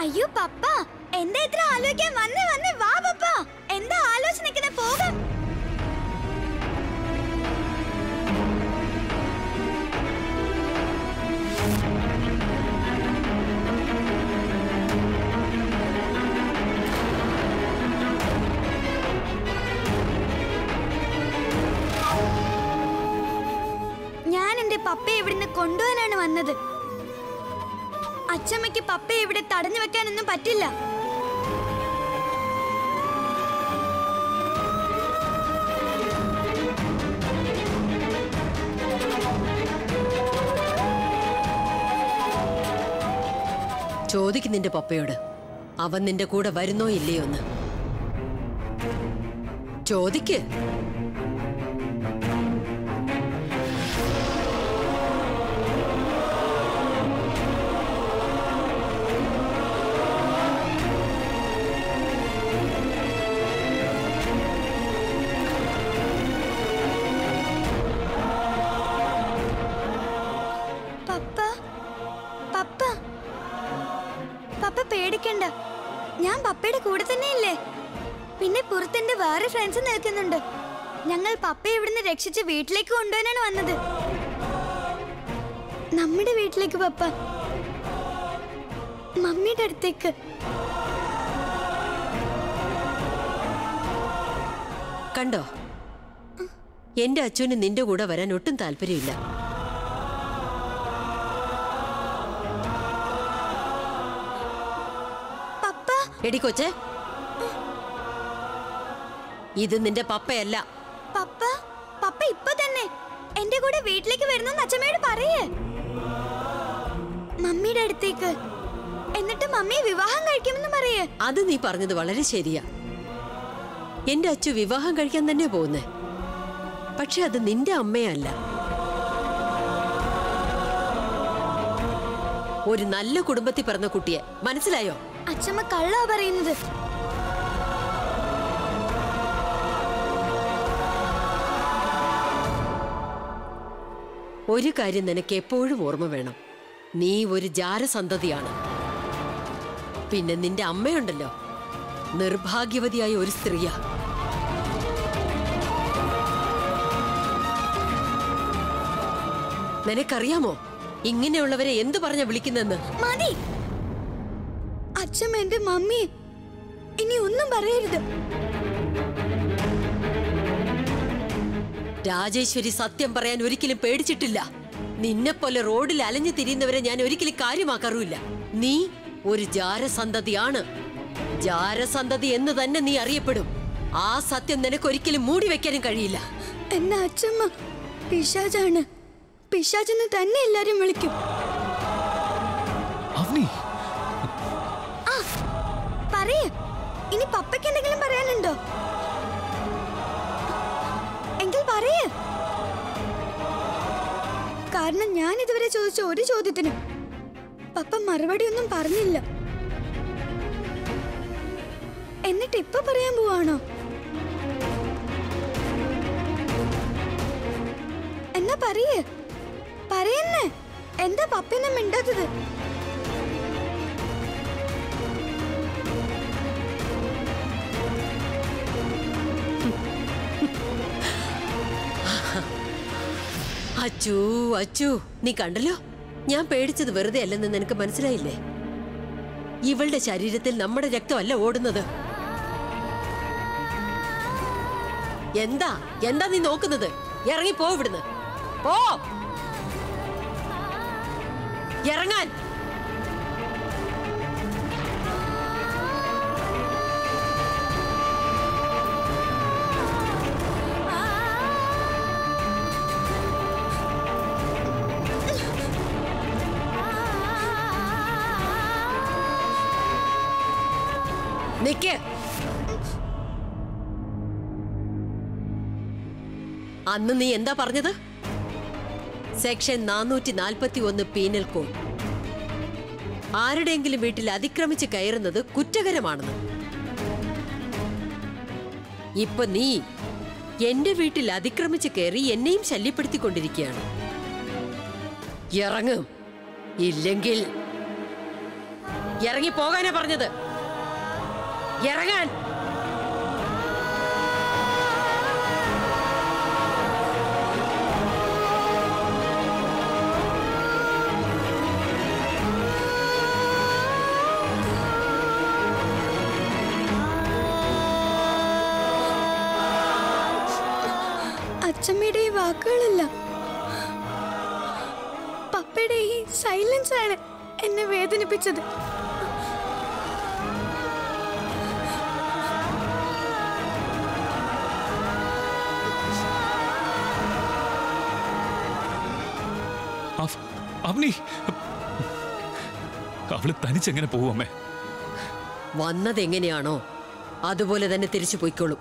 അയ്യോ പപ്പ എന്താ ഇത്ര ആലോചിക്കാൻ വന്നേ വന്നേ വാ പപ്പ എന്താ ആലോചിച്ച് നിൽക്കുന്നേ പോകാം ഞാൻ എന്റെ പപ്പയെ ഇവിടുന്ന് കൊണ്ടുപോകാനാണ് വന്നത് അച്ചമ്മയ്ക്ക് പപ്പയെ ഇവിടെ തടഞ്ഞു വെക്കാനൊന്നും പറ്റില്ല ചോദിക്ക് നിന്റെ പപ്പയോട് അവൻ നിന്റെ കൂടെ വരുന്നോ ഇല്ലയോ എന്ന് ചോദിക്ക് പപ്പ പപ്പ പപ്പ പേടിക്കണ്ട ഞാൻ പപ്പയുടെ കൂടെ തന്നെയില്ലേ പിന്നെ പുറത്തെന്റെ വേറെ ഫ്രണ്ട്സ് നിൽക്കുന്നുണ്ട് ഞങ്ങൾ പപ്പയെ ഇവിടുന്ന് രക്ഷിച്ച് വീട്ടിലേക്ക് കൊണ്ടുപോകാനാണ് വന്നത് നമ്മുടെ വീട്ടിലേക്ക് പപ്പ മമ്മിയുടെ അടുത്തേക്ക് കണ്ടോ എന്റെ അച്ഛന് നിന്റെ കൂടെ വരാൻ ഒട്ടും താല്പര്യമില്ല പപ്പ എടി കൊച്ചേ ഇത് നിന്റെ പപ്പയല്ല പപ്പ പപ്പ ഇപ്പൊ തന്നെ എന്റെ കൂടെ വീട്ടിലേക്ക് വരുന്നെന്ന് അച്ഛമ്മയോട് പറയേ മമ്മിയുടെ അടുത്തേക്ക് എന്നിട്ട് മമ്മിയെ വിവാഹം കഴിക്കുമെന്ന് പറയേ അത് നീ പറഞ്ഞത് വളരെ ശരിയാ എന്റെ അച്ഛൻ വിവാഹം കഴിക്കാൻ തന്നെ പോകുന്നേ പക്ഷെ അത് നിന്റെ അമ്മയല്ല ഒരു നല്ല കുടുംബത്തിൽ പിറന്ന കുട്ടിയെ മനസ്സിലായോ അച്ഛമ്മ കള്ളാ പറയുന്നത് ഒരു കാര്യം നിനക്ക് എപ്പോഴും ഓർമ്മ വേണം നീ ഒരു ജാരസന്തതിയാണ് പിന്നെ നിന്റെ അമ്മയുണ്ടല്ലോ നിർഭാഗ്യവതിയായ ഒരു സ്ത്രീയാ നിനക്കറിയാമോ ഇങ്ങനെയുള്ളവരെ എന്തു പറഞ്ഞ വിളിക്കുന്നെന്ന് മതി അച്ഛമ്മ എന്റെ മമ്മി ഇനി ഒന്നും പറയരുത് രാജേശ്വരി സത്യം പറയാൻ ഒരിക്കലും പേടിച്ചിട്ടില്ല നിന്നെപ്പോലെ റോഡിൽ അലഞ്ഞു തിരിയുന്നവരെ ഞാൻ ഒരിക്കലും കാര്യമാക്കാറുമില്ല നീ ഒരു ജാരസന്തതിയാണ് ജാരസന്തതി എന്ന് തന്നെ നീ അറിയപ്പെടും ആ സത്യം നിനക്ക് ഒരിക്കലും മൂടി വെക്കാനും കഴിയില്ല എന്റെ അച്ഛമ്മ പിശാചാണ് പിശാചെന്ന് തന്നെ എല്ലാരും വിളിക്കും അവനി ആ പറയേ ഇനി പപ്പയ്ക്ക് എന്തെങ്കിലും പറയാനുണ്ടോ എങ്കിൽ പറയേ കാരണം ഞാൻ ഇതുവരെ ചോദിച്ച ഒരു ചോദ്യത്തിന് പപ്പ മറുപടി ഒന്നും പറഞ്ഞില്ല എന്നിട്ട് ഇപ്പൊ പറയാൻ പോവാണോ എന്നാ പറയേ പറയുന്നേ എന്താ പപ്പയൊന്നും മിണ്ടാത്തത് അച്ചൂ അച്ചൂ നീ കണ്ടല്ലോ ഞാൻ പേടിച്ചത് വെറുതെ അല്ലെന്ന് നിനക്ക് മനസ്സിലായില്ലേ ഇവളുടെ ശരീരത്തിൽ നമ്മുടെ രക്തമല്ല ഓടുന്നത് എന്താ എന്താ നീ നോക്കുന്നത് ഇറങ്ങി പോ ഇവിടുന്ന് പോ ഇറങ്ങാൻ നിക്ക് അന്ന് നീ എന്താ പറഞ്ഞത് സെക്ഷൻ നാനൂറ്റി നാൽപ്പത്തി ഒന്ന് പീനൽ കോഡ് ആരുടെയെങ്കിലും വീട്ടിൽ അതിക്രമിച്ച് കയറുന്നത് കുറ്റകരമാണെന്ന് ഇപ്പൊ നീ എന്റെ വീട്ടിൽ അതിക്രമിച്ച് കയറി എന്നെയും ശല്യപ്പെടുത്തിക്കൊണ്ടിരിക്കുകയാണ് ഇറങ്ങും ഇല്ലെങ്കിൽ ഇറങ്ങി പോകാനാ പറഞ്ഞത് ഇറങ്ങാൻ അച്ഛമ്മയുടെ ഈ വാക്കുകളല്ല പപ്പയുടെ ഈ സൈലൻസ് ആണ് എന്നെ വേദനിപ്പിച്ചത് അവ- അവനി അവള് തനിച്ചെങ്ങനെ പോവും അമ്മേ വന്നത് എങ്ങനെയാണോ അതുപോലെ തന്നെ തിരിച്ചു പോയിക്കോളും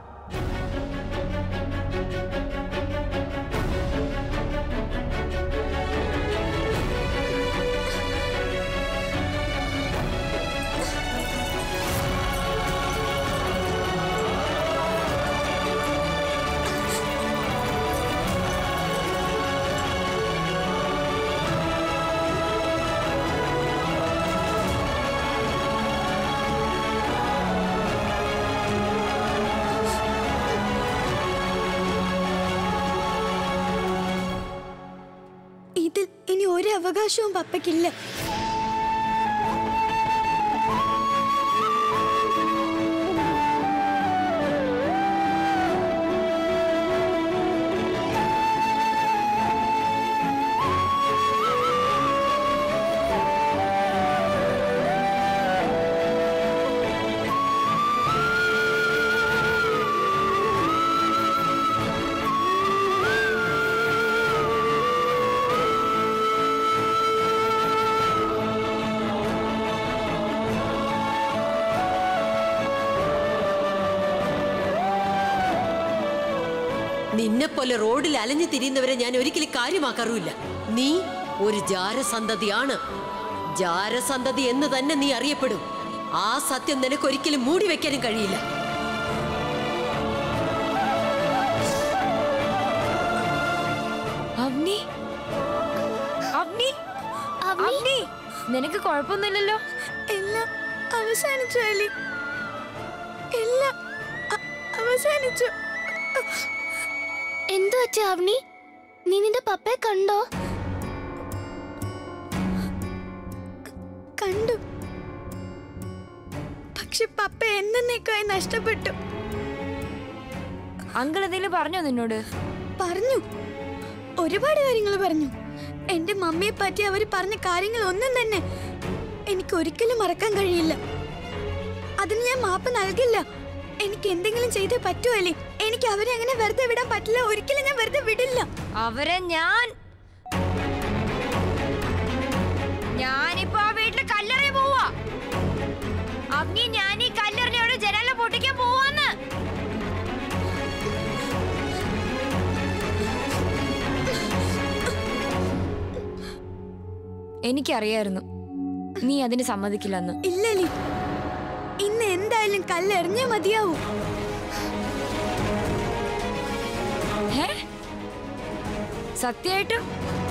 ഇതിൽ ഇനി ഒരു അവകാശവും പപ്പയ്ക്കില്ല നിന്നെ പോലെ റോഡിൽ അലഞ്ഞു തിരിയുന്നവരെ ഞാൻ ഒരിക്കലും കാര്യമാക്കാറുമില്ല നീ ഒരു ജാരസന്തതിയാണ് ജാരസന്തതി എന്ന് തന്നെ നീ അറിയപ്പെടും ആ സത്യം നിനക്ക് ഒരിക്കലും മൂടി വെക്കാനും കഴിയില്ല അവനി അവനി അവനി നിനക്ക് കുഴപ്പമൊന്നുമില്ലല്ലോ എല്ലാം അവസാനിച്ചു അലി എല്ലാം അ- അവസാനിച്ചു എന്തു പറ്റി അവനി നീ നിന്റെ പപ്പയെ കണ്ടോ കണ്ടു പക്ഷെ പപ്പ എന്നേക്കായി നഷ്ടപ്പെട്ടു അങ്കിൾ എന്തെങ്കിലും പറഞ്ഞോ നിന്നോട് പറഞ്ഞു ഒരുപാട് കാര്യങ്ങൾ പറഞ്ഞു എന്റെ മമ്മിയെ പറ്റി അവർ പറഞ്ഞ കാര്യങ്ങൾ ഒന്നും തന്നെ എനിക്ക് ഒരിക്കലും മറക്കാൻ കഴിയില്ല അതിന് ഞാൻ മാപ്പ് നൽകില്ല എനിക്ക് എന്തെങ്കിലും ചെയ്തേ പറ്റുമല്ലേ എനിക്ക് അവരെ അങ്ങനെ വെറുതെ വിടാൻ പറ്റില്ല ഒരിക്കലും ഞാൻ വെറുതെ വിടില്ല അവരെ ഞാൻ ഞാനിപ്പോ ആ വീട്ടില് കല്ലെറിയാൻ പോവാ അവനി ഞാൻ ഈ കല്ലെറിഞ്ഞോട് ജനാല പൊട്ടിക്കാൻ പോവാന്ന് എനിക്കറിയായിരുന്നു നീ അതിന് സമ്മതിക്കില്ലെന്ന് ഇല്ലല്ലേ ഇന്ന് എന്തായാലും കല്ലെറിഞ്ഞേ മതിയാവൂ ഹേ സത്യമായിട്ടും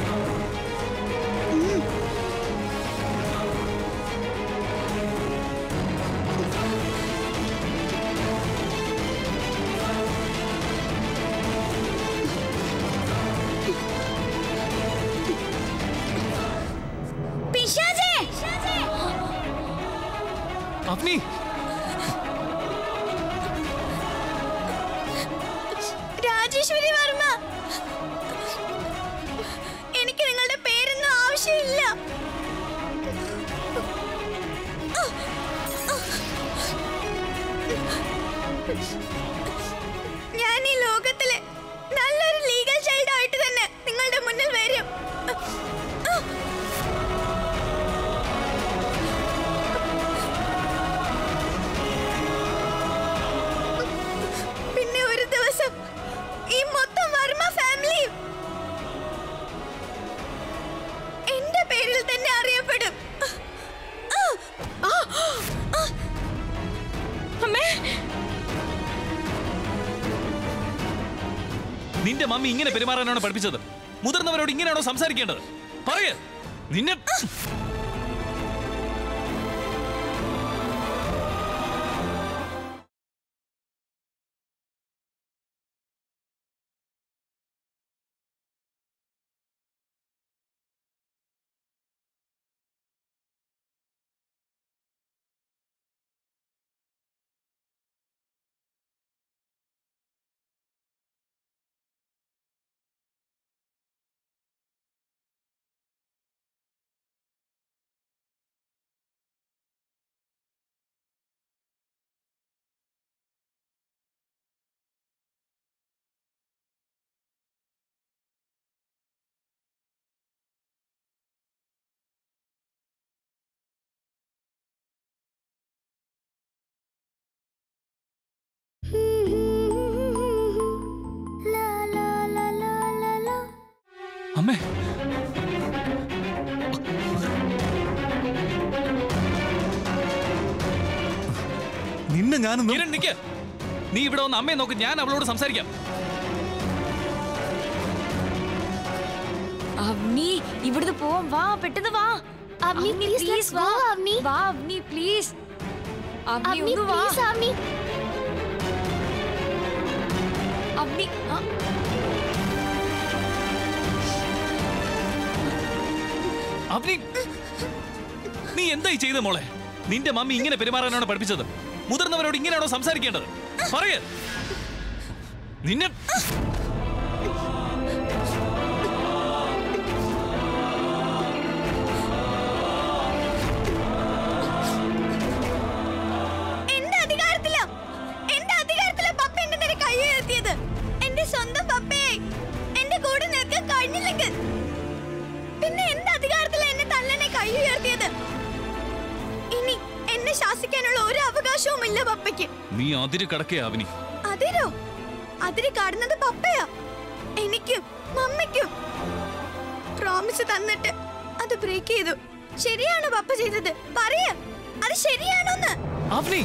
പിശാചേ! അവനി രാജേശ്വരി വർമ്മ എനിക്ക് നിങ്ങളുടെ പേരൊന്നും ആവശ്യമില്ല ഞാൻ ഈ ലോകത്തിലെ നല്ലൊരു ലീഗൽ ചൈൽഡ് ആയിട്ട് തന്നെ നിങ്ങളുടെ മുന്നിൽ വരും പിന്നെ ഒരു ദിവസം ഈ മൊത്തം വർമ്മ ഫാമിലിയും എന്റെ പേരിൽ തന്നെ അറിയപ്പെടും നിന്റെ മമ്മി ഇങ്ങനെ പെരുമാറാനാണ് പഠിപ്പിച്ചത് മുതിർന്നവരോട് ഇങ്ങനെയാണോ സംസാരിക്കേണ്ടത് പറയ നിന്നെ അമ്മേ നിന്നെ ഞാനൊന്നും കിരൺ നിക്ക് നീ ഇവിടെ വന്ന് അമ്മയെ നോക്ക് ഞാൻ അവളോട് സംസാരിക്കാം അവനി ഇവിടുന്ന് പോവാം വാ പെട്ടെന്ന് വാ അവനി, please, let's go, അവനി. വാ അവനി പ്ലീസ് അവനി അവനി ഒന്ന് വാ പ്ലീസ് അവനി അവനി ആ, അവനി നീ എന്തായി ചെയ്ത മോളെ നിന്റെ മമ്മി ഇങ്ങനെ പെരുമാറാനാണ് പഠിപ്പിച്ചത് മുതിർന്നവരോട് ഇങ്ങനെയാണോ സംസാരിക്കേണ്ടത് പറയ നിന്നെ എന്റെ അധികാരത്തിലാ എന്റെ അധികാരത്തിലാ പപ്പ എന്റെ നേരെ കൈ ഉയർത്തിയത് എന്റെ സ്വന്തം പപ്പയെ എന്റെ കൂടെ നിൽക്കാൻ കഴിഞ്ഞില്ലെങ്കിൽ പിന്നെ എന്റെ അധികാരത്തിലാ എന്നെ തല്ലനെ കൈ ഉയർത്തിയത് ഇനി എന്നെ ശാസിക്കാനുള്ള ഒരു അവകാശവും ഇല്ല പപ്പയ്ക്ക് നീ അതിര് കടക്കേ അവനി അതിരോ അതിര് കടന്നത് പപ്പയാ എനിക്കും മമ്മിക്കും പ്രോമിസ് തന്നിട്ട് അത് ബ്രേക്ക് ചെയ്തു ശരിയാണോ പപ്പ ചെയ്തത് പറയ അത് ശരിയാണോന്ന് അവനി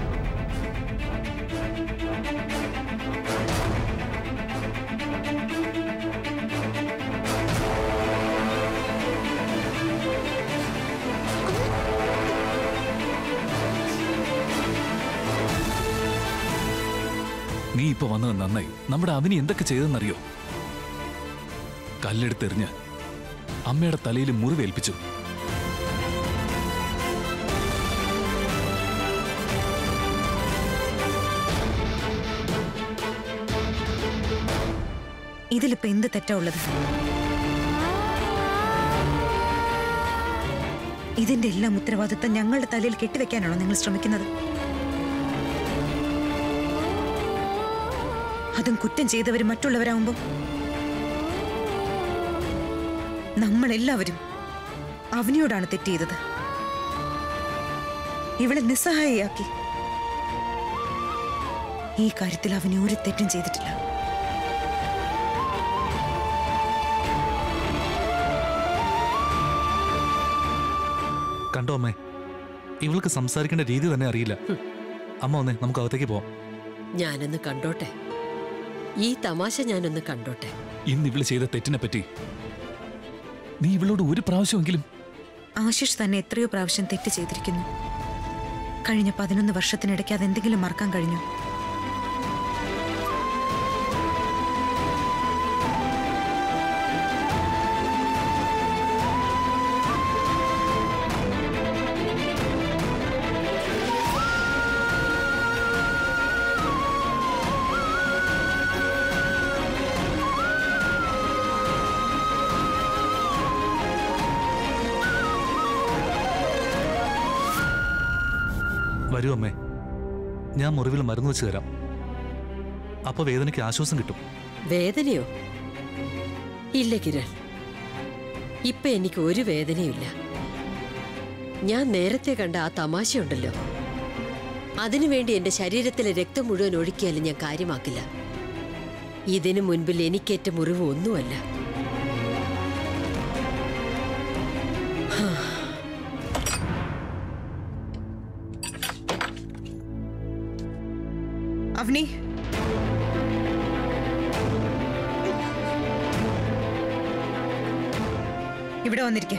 നീ ഇപ്പൊ വന്നത് നന്നായി നമ്മുടെ അവനി എന്തൊക്കെ ചെയ്തെന്നറിയോ കല്ലെടുത്തെറിഞ്ഞ് അമ്മയുടെ തലയിൽ മുറിവേൽപ്പിച്ചു ഇതിലിപ്പോ എന്ത് തെറ്റാ ഉള്ളത് ഇതിന്റെ എല്ലാം ഉത്തരവാദിത്തം ഞങ്ങളുടെ തലയിൽ കെട്ടിവെക്കാനാണോ നിങ്ങൾ ശ്രമിക്കുന്നത് അതും കുറ്റം ചെയ്തവർ മറ്റുള്ളവരാകുമ്പോ നമ്മളെല്ലാവരും അവനിയോടാണ് തെറ്റ് ചെയ്തത് ഇവളെ നിസ്സഹായിയാക്കി ഈ കാര്യത്തിൽ അവന് ഒരു തെറ്റും ചെയ്തിട്ടില്ല കണ്ടോ അമ്മേ ഇവൾക്ക് സംസാരിക്കേണ്ട രീതി തന്നെ അറിയില്ല അമ്മ വന്നേ നമുക്ക് അകത്തേക്ക് പോവാം ഞാനൊന്ന് കണ്ടോട്ടെ ഈ തമാശ ഞാനൊന്ന് കണ്ടോട്ടെ ഇന്ന് ഇവള് ചെയ്ത തെറ്റിനെ പറ്റി നീ ഇവളോട് ഒരു പ്രാവശ്യമെങ്കിലും ആശിഷ് തന്നെ എത്രയോ പ്രാവശ്യം തെറ്റ് ചെയ്തിരിക്കുന്നു കഴിഞ്ഞ പതിനൊന്ന് വർഷത്തിനിടയ്ക്ക് അതെന്തെങ്കിലും മറക്കാൻ കഴിഞ്ഞു വരൂ അമ്മേ ഞാൻ മുറിവിൽ മരുന്ന് വെച്ച് തരാം അപ്പൊ വേദനയ്ക്ക് ആശ്വാസം കിട്ടും വേദനയോ ഇല്ല കിരൺ ഇപ്പൊ എനിക്ക് ഒരു വേദനയുമില്ല ഞാൻ നേരത്തെ കണ്ട ആ തമാശയുണ്ടല്ലോ അതിനുവേണ്ടി എന്റെ ശരീരത്തിലെ രക്തം മുഴുവൻ ഒഴുക്കിയാലും ഞാൻ കാര്യമാക്കില്ല ഇതിനു മുൻപിൽ എനിക്കേറ്റ മുറിവ് ഒന്നുമല്ല അവനി ഇവിടെ വന്നിരിക്കെ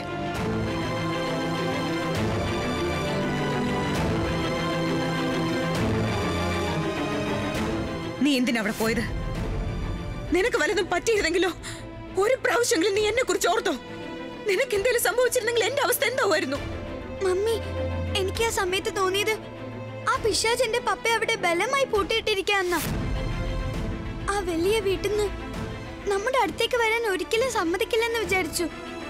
നീ എന്തിനാ അവിടെ പോയത് നിനക്ക് വല്ലതും പറ്റിയിരുന്നെങ്കിലോ ഒരു പ്രാവശ്യമെങ്കിലും നീ എന്നെ കുറിച്ച് ഓർത്തോ നിനക്ക് എന്തെങ്കിലും സംഭവിച്ചിരുന്നെങ്കിൽ എന്റെ അവസ്ഥ എന്താവുമായിരുന്നു മമ്മി എനിക്ക് ആ സമയത്ത് തോന്നിയത് ആ പിശാജ് എന്റെ പപ്പ അവിടെ ബലമായി പൂട്ടിയിട്ടിരിക്കാന്ന ആ വലിയ വീട്ടിൽ നിന്ന് നമ്മുടെ അടുത്തേക്ക് വരാൻ ഒരിക്കലും സമ്മതിക്കില്ലെന്ന് വിചാരിച്ചു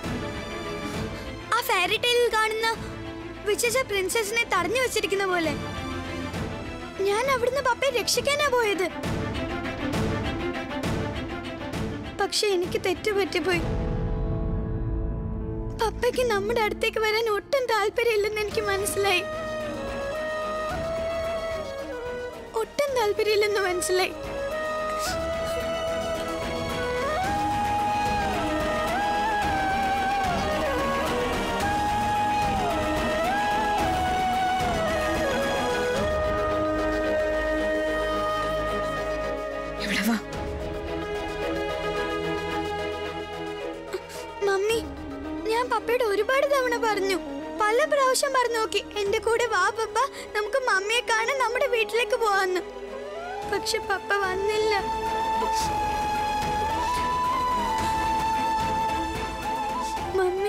ആ ഫാരി ടെയിലിൽ കാണുന്ന വിശേഷ പ്രിൻസസിനെ തടഞ്ഞു വെച്ചിരിക്കുന്ന പോലെ ഞാൻ അവിടുന്ന് പപ്പയെ രക്ഷിക്കാനാ പോയത് പക്ഷെ എനിക്ക് തെറ്റുപറ്റിപ്പോയി പപ്പയ്ക്ക് നമ്മുടെ അടുത്തേക്ക് വരാൻ ഒട്ടും താല്പര്യമില്ലെന്ന് എനിക്ക് മനസ്സിലായി ഒട്ടും താല്പര്യമില്ലെന്ന് മനസ്സിലായി ഇവിടെ വാ മമ്മി ഞാൻ പപ്പയോട് ഒരുപാട് തവണ പറഞ്ഞു പല പ്രാവശ്യം പറഞ്ഞു നോക്കി എന്റെ കൂടെ വാ പപ്പ നമുക്ക് മമ്മിയെ കാണാൻ നമ്മുടെ വീട്ടിലേക്ക് പോവാന്ന് പക്ഷെ പപ്പ വന്നില്ല മമ്മി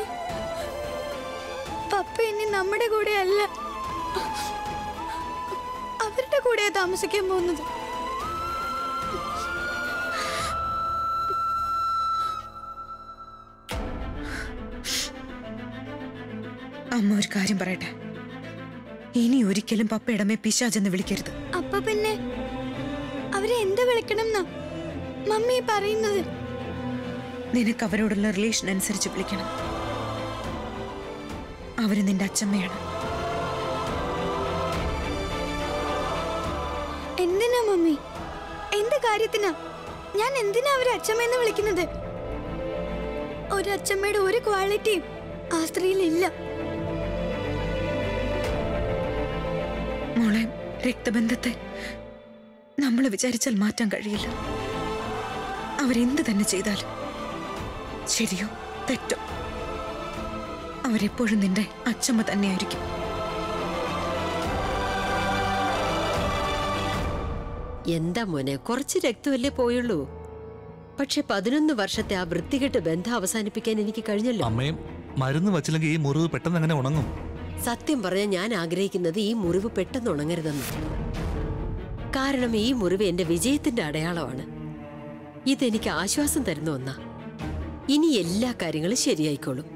പപ്പ ഇനി നമ്മുടെ കൂടെ അല്ല അവരുടെ കൂടെയാ താമസിക്കാൻ പോകുന്നത് അമ്മ ഒരു കാര്യം പറയട്ടെ ഇനി ഒരിക്കലും പപ്പയിടമേ പിശാചെന്ന് വിളിക്കരുത് അപ്പൊ പിന്നെ അവരെ എന്ത് വിളിക്കണം എന്നാ മമ്മി പറയുന്നത് നിനക്ക് അവരോടുള്ള റിലേഷൻ അനുസരിച്ച് വിളിക്കണം അവര് നിന്റെ അച്ഛമ്മയാണ് എന്തിനാ മമ്മി എന്ത് കാര്യത്തിനാ ഞാൻ എന്തിനാ അവരെ അച്ഛമ്മയെന്ന് വിളിക്കുന്നത് ഒരു അച്ഛമ്മയുടെ ഒരു ക്വാളിറ്റിയും ആ സ്ത്രീയിൽ ഇല്ല മോളെ രക്തബന്ധത്തെ നമ്മൾ വിചാരിച്ചാൽ മാറ്റാൻ കഴിയില്ല അവരെന്ത് തന്നെ ചെയ്താലും ശരിയോ തെറ്റോ അവരെപ്പോഴും നിന്റെ അച്ഛമ്മ തന്നെയായിരിക്കും എന്താ മോനെ കുറച്ച് രക്തമല്ലേ പോയുള്ളൂ പക്ഷെ പതിനൊന്ന് വർഷത്തെ ആ വൃത്തികെട്ട് ബന്ധം അവസാനിപ്പിക്കാൻ എനിക്ക് കഴിഞ്ഞല്ലോ അമ്മയും മരുന്ന് വച്ചില്ലെങ്കിൽ ഈ മുറിവ് പെട്ടെന്ന് അങ്ങനെ ഉണങ്ങും സത്യം പറഞ്ഞാൽ ഞാൻ ആഗ്രഹിക്കുന്നത് ഈ മുറിവ് പെട്ടെന്ന് ഉണങ്ങരുതെന്ന് കാരണം ഈ മുറിവ് എന്റെ വിജയത്തിന്റെ അടയാളമാണ് ഇതെനിക്ക് ആശ്വാസം തരുന്ന ഒന്നാ ഇനി എല്ലാ കാര്യങ്ങളും ശരിയായിക്കോളും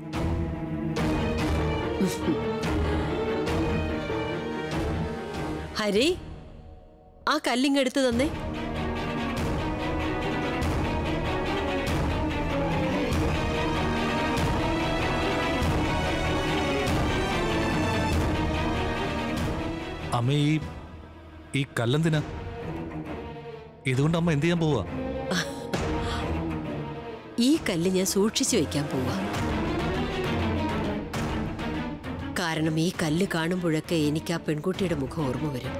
ഹരി ആ കല്ലിങ്ങെടുത്ത് തന്നേ അമ്മ ഈ ഈ കല്ലെന്തിനാ ഇതുകൊണ്ട് അമ്മ എന്ത് ചെയ്യാൻ പോവാ ഈ കല്ല് ഞാൻ സൂക്ഷിച്ചു വെക്കാൻ പോവാ കാരണം ഈ കല്ല് കാണുമ്പോഴൊക്കെ എനിക്ക് ആ പെൺകുട്ടിയുടെ മുഖം ഓർമ്മ വരും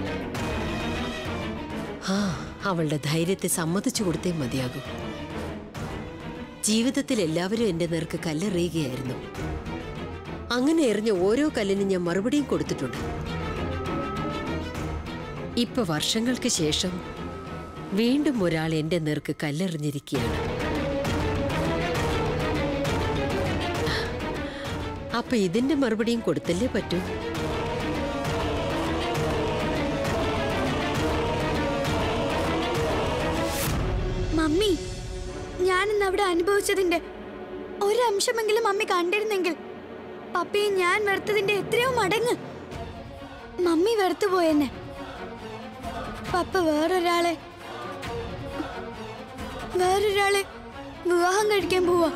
ആ അവളുടെ ധൈര്യത്തെ സമ്മതിച്ചു കൊടുത്തേ മതിയാകൂ ജീവിതത്തിൽ എല്ലാവരും എന്റെ നേർക്ക് കല്ലെറിയുകയായിരുന്നു അങ്ങനെ എറിഞ്ഞ ഓരോ കല്ലിനും ഞാൻ മറുപടിയും കൊടുത്തിട്ടുണ്ട് ഇപ്പൊ വർഷങ്ങൾക്ക് ശേഷം വീണ്ടും ഒരാൾ എന്റെ നേർക്ക് കല്ലെറിഞ്ഞിരിക്കുകയാണ് അപ്പൊ ഇതിന്റെ മറുപടിയും കൊടുത്തല്ലേ പറ്റൂ മമ്മി ഞാനിന്ന് അവിടെ അനുഭവിച്ചതിന്റെ ഒരംശമെങ്കിലും മമ്മി കണ്ടിരുന്നെങ്കിൽ പപ്പയെ ഞാൻ വെറുത്തതിന്റെ എത്രയോ മടങ്ങ് മമ്മി വെറുത്തു പോയെന്നെ പപ്പ വേറൊരാളെ വേറൊരാളെ വിവാഹം കഴിക്കാൻ പോവാ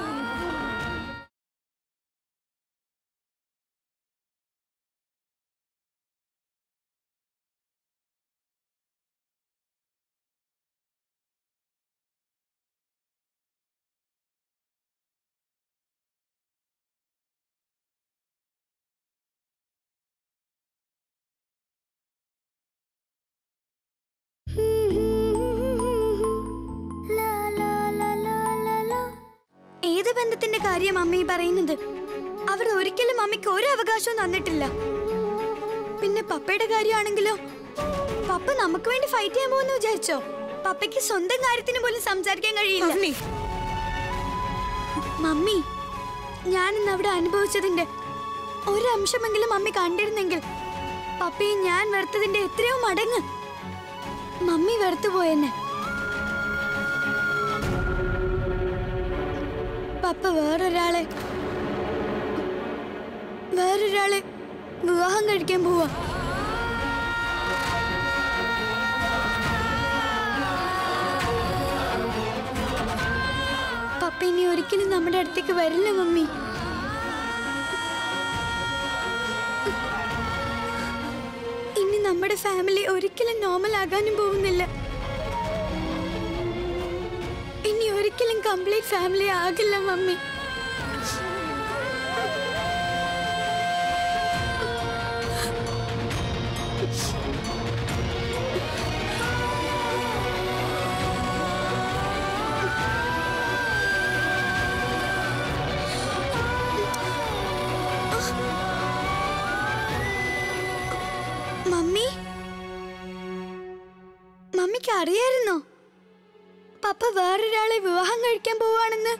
ഏത് ബന്ധത്തിന്റെ കാര്യം അമ്മ ഈ പറയുന്നത് അവിടെ ഒരിക്കലും അമ്മയ്ക്ക് ഒരു അവകാശവും തന്നിട്ടില്ല പിന്നെ പപ്പയുടെ കാര്യമാണെങ്കിലോ പപ്പ നമുക്ക് വേണ്ടി ഫൈറ്റ് ചെയ്യാൻ പോകുന്നു വിചാരിച്ചോ പപ്പയ്ക്ക് സ്വന്തം കാര്യത്തിന് പോലും സംസാരിക്കാൻ കഴിയില്ല അവനി മമ്മി ഞാൻ ഇന്ന് അവിടെ അനുഭവിച്ചതിന്റെ ഒരംശമെങ്കിലും മമ്മി കണ്ടിരുന്നെങ്കിൽ പപ്പയെ ഞാൻ വെറുത്തതിന്റെ എത്രയോ മടങ്ങ് മമ്മി വെറുത്തു പോയെന്നെ പപ്പ വേറൊരാളെ വേറൊരാളെ വിവാഹം കഴിക്കാൻ പോവാ പപ്പ ഇനി ഒരിക്കലും നമ്മുടെ അടുത്തേക്ക് വരില്ല മമ്മി ഇനി നമ്മുടെ ഫാമിലി ഒരിക്കലും നോർമൽ ആകാനും പോകുന്നില്ല ഇനി ഒരിക്കലും കംപ്ലീറ്റ് ഫാമിലി ആകില്ല മമ്മി മമ്മി മമ്മിക്ക് അറിയായിരുന്നോ പപ്പ വേറൊരാളെ വിവാഹം കഴിക്കാൻ പോവാണെന്ന്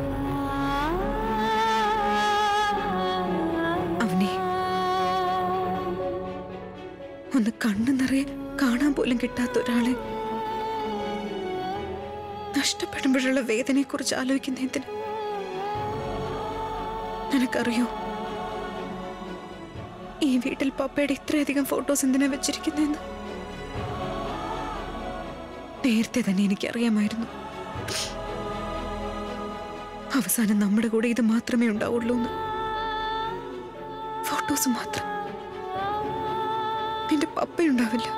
അവനെ ഒന്ന് കണ്ണു നിറയെ കാണാൻ പോലും കിട്ടാത്ത ഒരാളെ നഷ്ടപ്പെടുമ്പോഴുള്ള വേദനയെ കുറിച്ച് ആലോചിക്കുന്ന എന്തിന് നിനക്കറിയോ ഈ വീട്ടിൽ പപ്പയുടെ ഇത്രയധികം ഫോട്ടോസ് എന്തിനാ വെച്ചിരിക്കുന്നതെന്ന് നേരത്തെ തന്നെ എനിക്കറിയാമായിരുന്നു അവസാനം നമ്മുടെ കൂടെ ഇത് മാത്രമേ ഉണ്ടാവുള്ളൂ എന്ന് ഫോട്ടോസ് മാത്രം നിന്റെ പപ്പയുണ്ടാവില്ല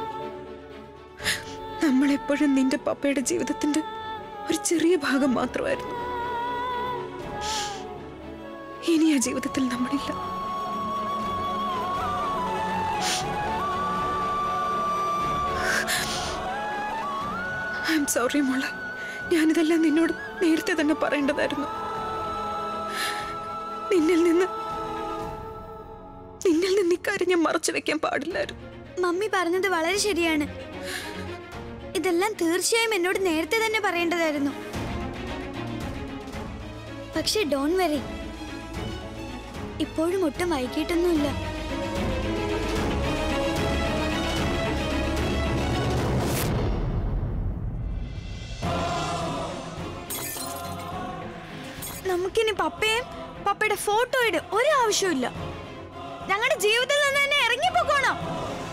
നമ്മളെപ്പോഴും നിന്റെ പപ്പയുടെ ജീവിതത്തിന്റെ ഒരു ചെറിയ ഭാഗം മാത്രമായിരുന്നു ഇനി ആ ജീവിതത്തിൽ നമ്മളില്ല ഐ എം സോറി മോളെ ഞാനിതെല്ലാം നിന്നോട് നേരത്തെ തന്നെ പറയേണ്ടതായിരുന്നു നിന്നിൽ നിന്ന് നിന്നിൽ നിന്ന് ഇക്കാര്യം ഞാൻ മറച്ചു വെക്കാൻ പാടില്ലായിരുന്നു മമ്മി പറഞ്ഞത് വളരെ ശരിയാണ് ഇതെല്ലാം തീർച്ചയായും എന്നോട് നേരത്തെ തന്നെ പറയേണ്ടതായിരുന്നു പക്ഷെ ഡോൺ വെറി ഇപ്പോഴും ഒട്ടും വൈകിട്ടൊന്നുമില്ല നമുക്കിനി പപ്പയും പപ്പയുടെ ഫോട്ടോയുടെ ഒരു ആവശ്യമില്ല ഞങ്ങളുടെ ജീവിതത്തിൽ നിന്ന് തന്നെ ഇറങ്ങിപ്പോക്കോണം